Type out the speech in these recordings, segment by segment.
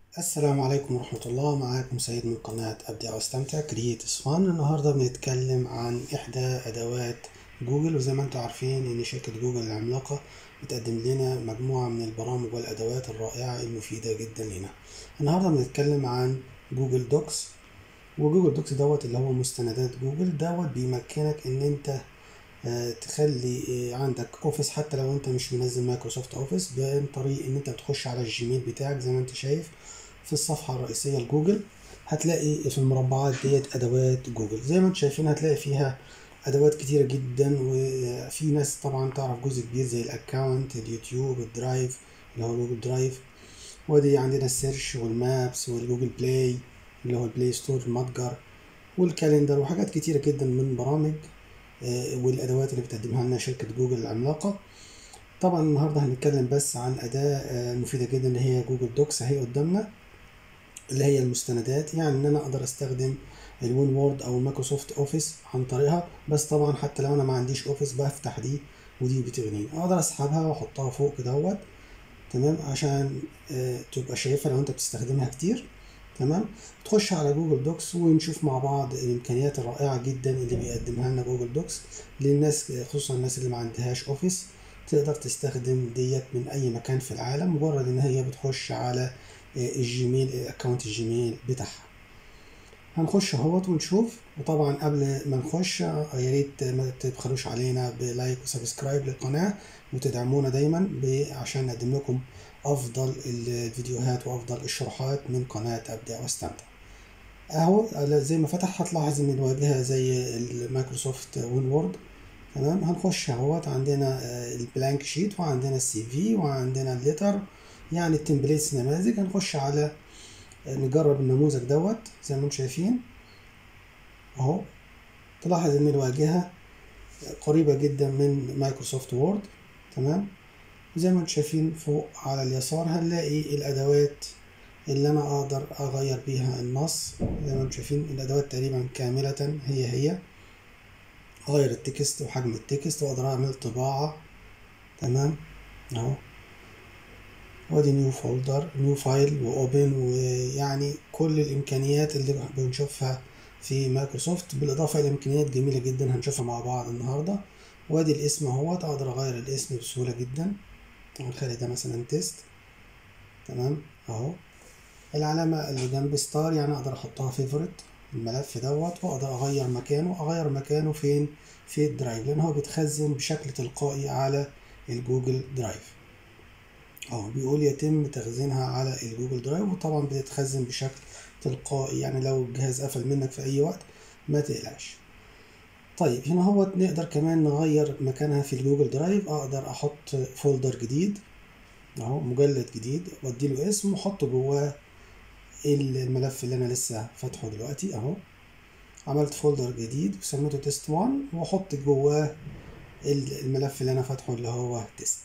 السلام عليكم ورحمة الله معاكم سيد من قناة أبدع واستمتع كرييت فان النهاردة بنتكلم عن إحدى أدوات جوجل وزي ما انتم عارفين إن شركة جوجل العملاقة بتقدم لنا مجموعة من البرامج والأدوات الرائعة المفيدة جدا لنا النهاردة بنتكلم عن جوجل دوكس وجوجل دوكس دوت اللي هو مستندات جوجل دوت بيمكنك إن أنت آه، تخلي آه، عندك اوفيس حتى لو انت مش منزل مايكروسوفت اوفيس عن طريق ان انت بتخش على الجيميل بتاعك زي ما انت شايف في الصفحة الرئيسية لجوجل هتلاقي في المربعات ديت ادوات جوجل زي ما انتم شايفين هتلاقي فيها ادوات كتيرة جدا وفي ناس طبعا تعرف جزء كبير زي الاكونت اليوتيوب الدرايف اللي هو جوجل درايف ودي عندنا السيرش والمابس والجوجل بلاي اللي هو البلاي ستور المتجر والكالندر وحاجات كتيرة جدا من برامج آه، والادوات اللي بتقدمها لنا شركه جوجل العملاقه طبعا النهارده هنتكلم بس عن اداه آه، مفيده جدا اللي هي جوجل دوكس اهي قدامنا اللي هي المستندات يعني ان انا اقدر استخدم الوين وورد او مايكروسوفت اوفيس عن طريقها بس طبعا حتى لو انا ما عنديش اوفيس بفتح دي ودي بتغنيني اقدر اسحبها واحطها فوق كده اهوت تمام عشان آه، تبقى شايفها لو انت بتستخدمها كتير تمام تخش على جوجل دوكس ونشوف مع بعض الامكانيات الرائعه جدا اللي بيقدمها لنا جوجل دوكس للناس خصوصا الناس اللي ما عندهاش اوفيس تقدر تستخدم ديت من اي مكان في العالم مجرد ان هي بتخش على الجيميل اكونت الجيميل بتاعها هنخش اهوت ونشوف وطبعا قبل ما نخش يا ريت ما تبخلوش علينا بلايك وسبسكرايب للقناه وتدعمونا دايما عشان نقدم لكم افضل الفيديوهات وافضل الشروحات من قناه ابدع واستمتع اهو زي ما فتح هتلاحظ ان الواجهه زي المايكروسوفت وين وورد تمام هنخش اهوت عندنا البلانك شيت وعندنا السي في وعندنا الليتر يعني التمبليتس نماذج هنخش على نجرب النموذج دوت زي ما انتم شايفين اهو تلاحظ ان الواجهه قريبه جدا من مايكروسوفت وورد تمام زي ما انتم شايفين فوق على اليسار هنلاقي الادوات اللي انا اقدر اغير بيها النص زي ما انتم شايفين الادوات تقريبا كاملة هي هي اغير التكست وحجم التكست واقدر اعمل طباعة تمام اهو وادي نيو فولدر نيو فايل واوبن ويعني كل الامكانيات اللي بنشوفها في مايكروسوفت بالاضافة الى امكانيات جميلة جدا هنشوفها مع بعض النهاردة وادي الاسم اهوت اقدر اغير الاسم بسهولة جدا هنخلي ده مثلا تيست تمام اهو العلامة اللي جنب ستار يعني اقدر احطها فيفورت الملف دوت واقدر اغير مكانه اغير مكانه فين في الدرايف لان هو بيتخزن بشكل تلقائي على الجوجل درايف اهو بيقول يتم تخزينها على الجوجل درايف وطبعا بتتخزن بشكل تلقائي يعني لو الجهاز قفل منك في اي وقت ما تقلقش طيب هنا هو نقدر كمان نغير مكانها في الجوجل درايف اقدر احط فولدر جديد اهو مجلد جديد واديله اسم واحط جواه الملف اللي انا لسه فاتحه دلوقتي اهو عملت فولدر جديد وسميته تيست 1 واحط جواه الملف اللي انا فاتحه اللي هو تيست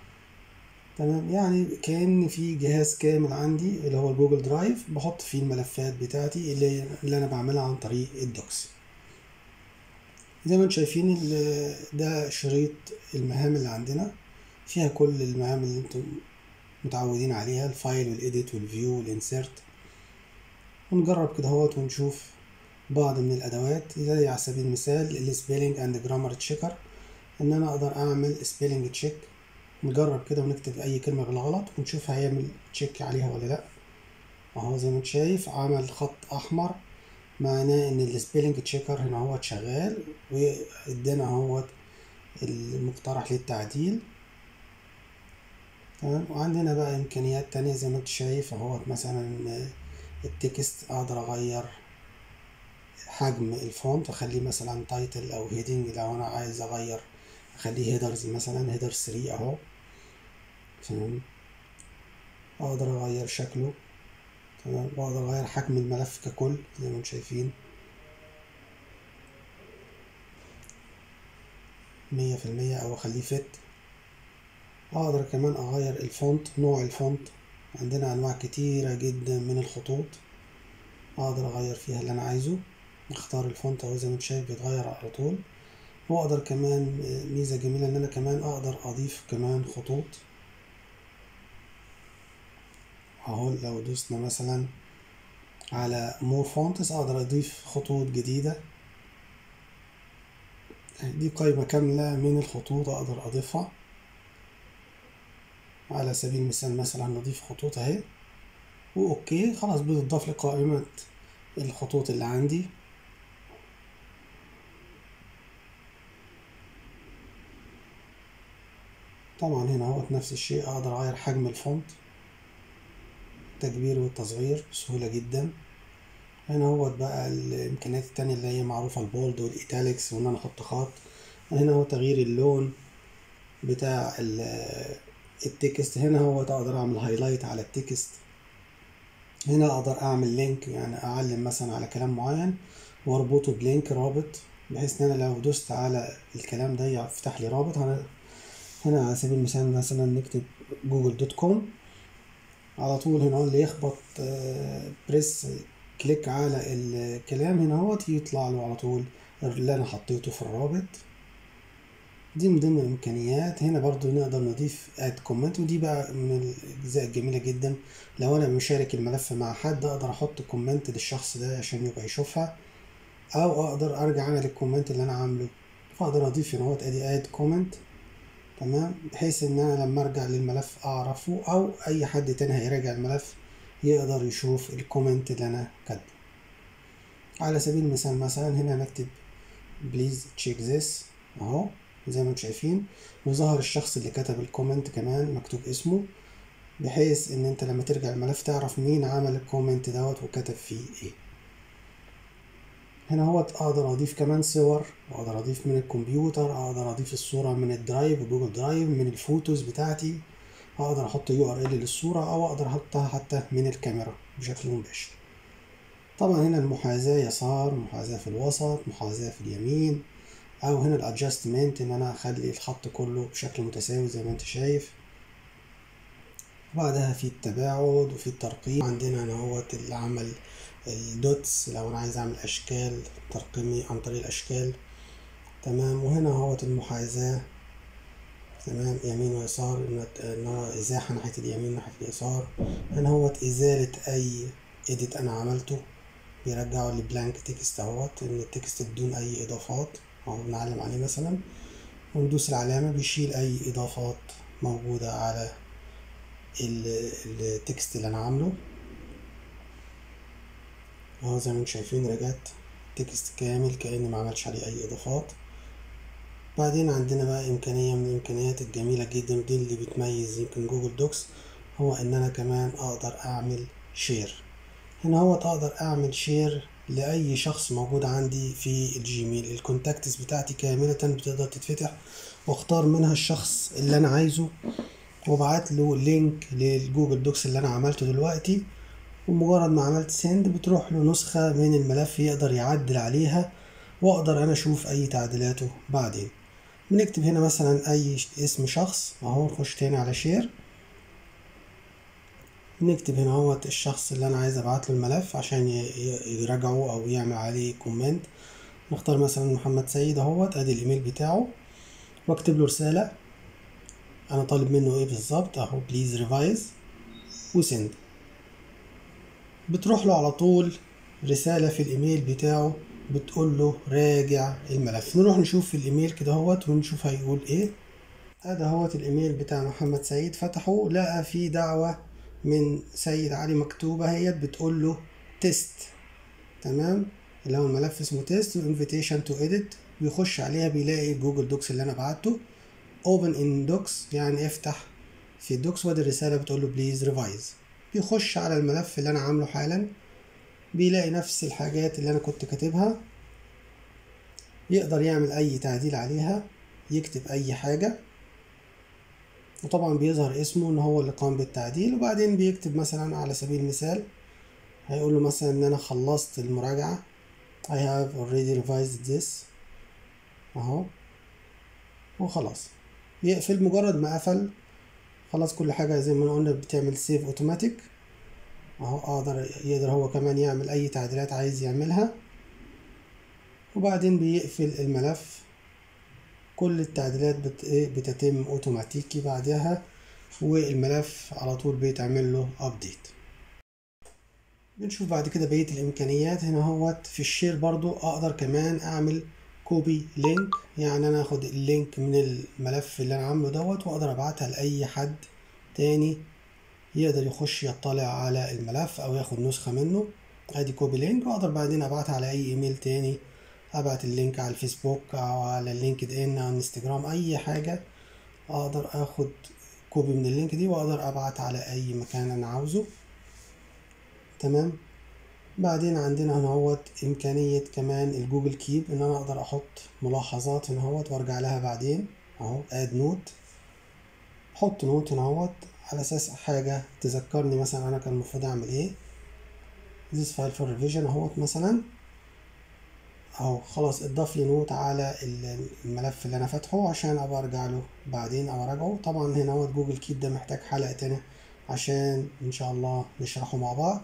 تمام يعني كأن في جهاز كامل عندي اللي هو الجوجل درايف بحط فيه الملفات بتاعتي اللي, اللي انا بعملها عن طريق الدوكس زي ما انتم شايفين ده شريط المهام اللي عندنا فيها كل المهام اللي انتم متعودين عليها الفايل والايديت والفيو والانسيرت ونجرب كده اهوت ونشوف بعض من الادوات زي على سبيل المثال السبيلنج اند جرامر تشيكر ان انا اقدر اعمل سبيلنج تشيك نجرب كده ونكتب اي كلمه بالغلط ونشوف هيعمل تشيك عليها ولا لا اهو زي ما انت شايف عمل خط احمر معناه ان السبيلنج تشيكر هنا هو شغال وادانا اهوت المقترح للتعديل تمام وعندنا بقى امكانيات تانية زي ما انت شايف اهوت مثلا التكست اقدر اغير حجم الفونت اخليه مثلا تايتل او هيدنج لو انا عايز اغير اخليه هيدرز مثلا هيدر 3 اهو تمام اقدر اغير شكله تمام واقدر اغير حجم الملف ككل زي ما انتم شايفين مية في المية او اخليه فت اقدر كمان اغير الفونت نوع الفونت عندنا انواع كتيرة جدا من الخطوط اقدر اغير فيها اللي انا عايزه اختار الفونت اهو زي ما انت شايف بيتغير على طول واقدر كمان ميزة جميلة ان انا كمان اقدر اضيف كمان خطوط اهو لو دوسنا مثلا على مور فونتس اقدر اضيف خطوط جديدة دي قائمة كاملة من الخطوط اقدر اضيفها على سبيل المثال مثلا نضيف خطوط اهي واوكي خلاص بتضاف لقائمة الخطوط اللي عندي طبعا هنا اهوت نفس الشيء اقدر اغير حجم الفونت التكبير والتصغير بسهولة جدا هنا اهوت بقى الامكانيات التانية اللي هي معروفة البولد والايتاليكس وان انا احط خط هنا هو تغيير اللون بتاع التكست هنا هو اقدر اعمل هايلايت على التكست هنا اقدر اعمل لينك يعني اعلم مثلا على كلام معين واربطه بلينك رابط بحيث ان انا لو دوست على الكلام ده يفتح لي رابط هنا هنا على سبيل المثال مثلا نكتب جوجل دوت كوم على طول هنا اللي يخبط بريس كليك على الكلام هنا اهوت يطلع له على طول اللي انا حطيته في الرابط دي من ضمن الامكانيات هنا برضو نقدر نضيف اد كومنت ودي بقى من الاجزاء الجميله جدا لو انا مشارك الملف مع حد اقدر احط كومنت للشخص ده عشان يبقى يشوفها او اقدر ارجع انا للكومنت اللي انا عامله فاقدر اضيف هنا اهوت ادي اد كومنت تمام بحيث ان انا لما ارجع للملف اعرفه او اي حد تاني هيراجع الملف يقدر يشوف الكومنت اللي انا كاتبه على سبيل المثال مثلا هنا نكتب بليز تشيك ذس اهو زي ما انتم شايفين وظهر الشخص اللي كتب الكومنت كمان مكتوب اسمه بحيث ان انت لما ترجع الملف تعرف مين عمل الكومنت دوت وكتب فيه ايه هنا هو اقدر اضيف كمان صور واقدر اضيف من الكمبيوتر اقدر اضيف الصورة من الدرايف جوجل درايف من الفوتوز بتاعتي اقدر احط يو ار ال للصورة او اقدر احطها حتى من الكاميرا بشكل مباشر طبعا هنا المحاذاة يسار محاذاة في الوسط محاذاة في اليمين او هنا الادجستمنت ان انا اخلي الخط كله بشكل متساوي زي ما انت شايف وبعدها في التباعد وفي الترقيم عندنا هنا هوت العمل الدوتس لو انا عايز اعمل اشكال ترقيمي عن طريق الاشكال تمام وهنا هوت المحاذاة تمام يمين ويسار ان انا ازاحة ناحية اليمين ناحية اليسار هنا هوت ازالة اي اديت انا عملته بيرجعه لبلانك تكست اهوت ان التكست بدون اي اضافات اهو بنعلم عليه مثلا وندوس العلامة بيشيل اي اضافات موجودة على التكست اللي انا عامله اهو زي ما انتم شايفين رجعت تكست كامل كأني ما عملش عليه اي اضافات بعدين عندنا بقى امكانية من الامكانيات الجميلة جدا دي اللي بتميز يمكن جوجل دوكس هو ان انا كمان اقدر اعمل شير هنا هو اقدر اعمل شير لاي شخص موجود عندي في الجيميل الكونتاكتس بتاعتي كاملة بتقدر تتفتح واختار منها الشخص اللي انا عايزه وابعت له لينك للجوجل دوكس اللي انا عملته دلوقتي ومجرد ما عملت سند بتروح له نسخة من الملف يقدر يعدل عليها واقدر انا اشوف اي تعديلاته بعدين بنكتب هنا مثلا اي اسم شخص اهو نخش تاني على شير نكتب هنا هو الشخص اللي انا عايز ابعت له الملف عشان يراجعه او يعمل عليه كومنت نختار مثلا محمد سيد اهوت ادي الايميل بتاعه واكتب له رسالة انا طالب منه ايه بالظبط اهو بليز ريفايز وسند بتروح له على طول رسالة في الايميل بتاعه بتقول له راجع الملف نروح نشوف في الايميل كده اهوت ونشوف هيقول ايه هذا هوت الايميل بتاع محمد سيد فتحه لقى في دعوة من سيد علي مكتوبة هي بتقول له تيست تمام اللي هو الملف اسمه تيست وانفيتيشن تو اديت بيخش عليها بيلاقي جوجل دوكس اللي انا بعته اوبن ان دوكس يعني افتح في الدوكس وادي الرسالة بتقول له بليز ريفايز بيخش على الملف اللي انا عامله حالا بيلاقي نفس الحاجات اللي انا كنت كاتبها يقدر يعمل اي تعديل عليها يكتب اي حاجة وطبعا بيظهر اسمه ان هو اللي قام بالتعديل وبعدين بيكتب مثلا على سبيل المثال هيقول له مثلا ان انا خلصت المراجعة I have already revised this اهو وخلاص يقفل مجرد ما قفل خلاص كل حاجة زي ما قلنا بتعمل سيف اوتوماتيك اهو اقدر يقدر هو كمان يعمل اي تعديلات عايز يعملها وبعدين بيقفل الملف كل التعديلات بت... بتتم اوتوماتيكي بعدها والملف على طول بيتعمل له ابديت بنشوف بعد كده بقية الامكانيات هنا هوت في الشير برضو اقدر كمان اعمل كوبي لينك يعني انا اخد اللينك من الملف اللي انا عامله دوت واقدر ابعتها لاي حد تاني يقدر يخش يطلع على الملف او ياخد نسخة منه ادي كوبي لينك واقدر بعدين ابعتها على اي ايميل تاني ابعت اللينك على الفيسبوك او على اللينكد ان او انستجرام اي حاجة اقدر اخد كوبي من اللينك دي واقدر ابعت على اي مكان انا عاوزه تمام بعدين عندنا هنا هوت امكانية كمان الجوجل كيب ان انا اقدر احط ملاحظات هنا هوت وارجع لها بعدين اهو اد نوت حط نوت هنا هوت على اساس حاجة تذكرني مثلا انا كان المفروض اعمل ايه this file for revision اهوت مثلا اهو خلاص اتضاف لي نوت على الملف اللي انا فاتحه عشان ابقى ارجع له بعدين او اراجعه طبعا هنا هو جوجل كيب ده محتاج حلقة تانية عشان ان شاء الله نشرحه مع بعض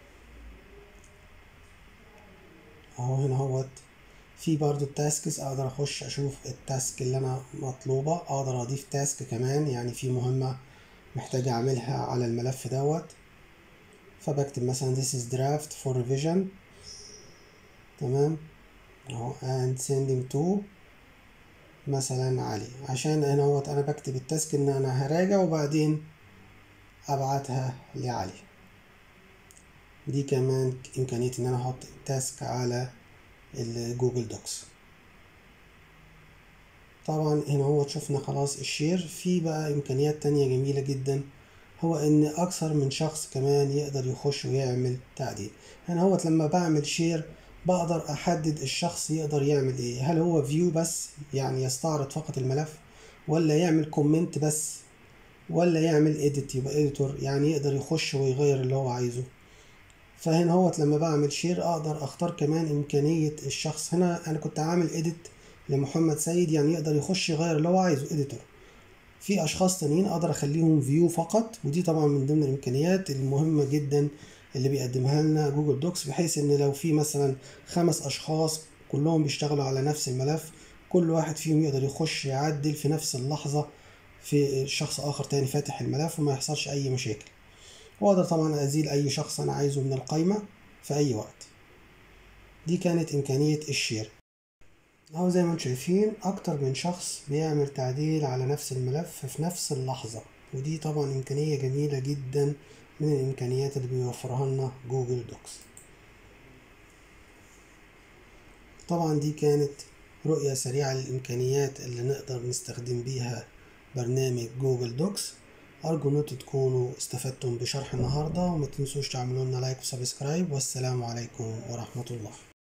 اهو هنا هوت في برضو التاسكس اقدر اخش اشوف التاسك اللي انا مطلوبة اقدر اضيف تاسك كمان يعني في مهمة محتاج اعملها على الملف دوت فبكتب مثلا this is draft for revision تمام اهو and sending to مثلا علي عشان هنا هوت انا بكتب التاسك ان انا هراجع وبعدين ابعتها لعلي دي كمان امكانية ان انا احط تاسك على الجوجل دوكس طبعا هنا هو شفنا خلاص الشير في بقى امكانيات تانية جميلة جدا هو ان اكثر من شخص كمان يقدر يخش ويعمل تعديل هنا هو لما بعمل شير بقدر احدد الشخص يقدر يعمل ايه هل هو فيو بس يعني يستعرض فقط الملف ولا يعمل كومنت بس ولا يعمل اديت يبقى اديتور يعني يقدر يخش ويغير اللي هو عايزه فهنا هوت لما بعمل شير اقدر اختار كمان امكانية الشخص هنا انا كنت عامل اديت لمحمد سيد يعني يقدر يخش يغير اللي هو عايزه اديتور في اشخاص تانيين اقدر اخليهم فيو فقط ودي طبعا من ضمن الامكانيات المهمة جدا اللي بيقدمها لنا جوجل دوكس بحيث ان لو في مثلا خمس اشخاص كلهم بيشتغلوا على نفس الملف كل واحد فيهم يقدر يخش يعدل في نفس اللحظة في شخص اخر تاني فاتح الملف وما يحصلش اي مشاكل واقدر طبعا ازيل اي شخص انا عايزه من القائمة في اي وقت دي كانت امكانية الشير اهو زي ما انتم شايفين اكتر من شخص بيعمل تعديل على نفس الملف في نفس اللحظة ودي طبعا امكانية جميلة جدا من الامكانيات اللي بيوفرها لنا جوجل دوكس طبعا دي كانت رؤية سريعة للإمكانيات اللي نقدر نستخدم بيها برنامج جوجل دوكس أرجو إن انتوا تكونوا استفدتم بشرح النهاردة وما تنسوش تعملوا لنا لايك وسبسكرايب والسلام عليكم ورحمة الله